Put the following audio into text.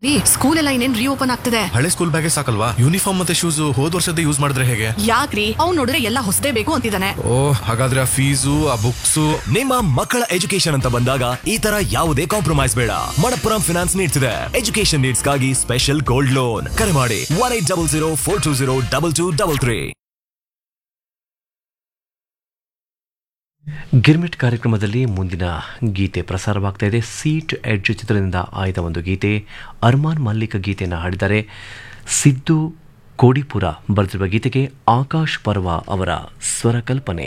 ರೀ ಸ್ಕೂಲ್ ಎಲ್ಲ ಇನ್ನೇನ್ ರೀಓಪನ್ ಆಗ್ತಿದೆ ಹಳೆ ಸ್ಕೂಲ್ ಬ್ಯಾಗೇ ಸಾಕಲ್ವಾ ಯೂನಿಫಾರ್ಮ್ ಮತ್ತೆ ಶೂಸ್ ಹೋದ್ ವರ್ಷದ ಯೂಸ್ ಮಾಡಿದ್ರೆ ಹೇಗೆ ಯಾಕ್ರಿ ಅವ್ನ್ ನೋಡಿದ್ರೆ ಎಲ್ಲ ಹೊಸದೇ ಬೇಕು ಅಂತಿದ್ದಾನೆ ಓ ಹಾಗಾದ್ರೆ ಆ ಫೀಸು ಆ ಬುಕ್ಸು ನಿಮ್ಮ ಮಕ್ಕಳ ಎಜುಕೇಶನ್ ಅಂತ ಬಂದಾಗ ಈ ತರ ಯಾವುದೇ ಕಾಂಪ್ರಮೈಸ್ ಬೇಡ ಮಣಪ್ಪುರಂ ಫಿನಾನ್ಸ್ ನೀಡ್ತಿದೆ ಎಜುಕೇಶನ್ ನೀಡ್ಸ್ಗಾಗಿ ಸ್ಪೆಷಲ್ ಗೋಲ್ಡ್ ಲೋನ್ ಕರೆ ಮಾಡಿ one eight double zero four two zero double two double three Girmit ಕಾರ್ಯಕ್ರಮದಲ್ಲಿ ಮುಂದಿನ ಗೀತೆ ಪ್ರಸಾರವಾಗ್ತಾ ಇದೆ ಸೀಟ್ ಎಡ್ಜ್ ಚಿತ್ರದಿಂದ ಆಯ್ದ ಒಂದು ಗೀತೆ ಅರ್ಮಾನ್ ಮಲ್ಲಿಕ ಗೀತೆಯನ್ನು ಹಾಡಿದ್ದಾರೆ ಸಿದ್ದು ಕೋಡಿಪುರ ಬರೆದಿರುವ ಗೀತೆಗೆ ಆಕಾಶ್ ಪರ್ವ ಅವರ ಸ್ವರಕಲ್ಪನೆ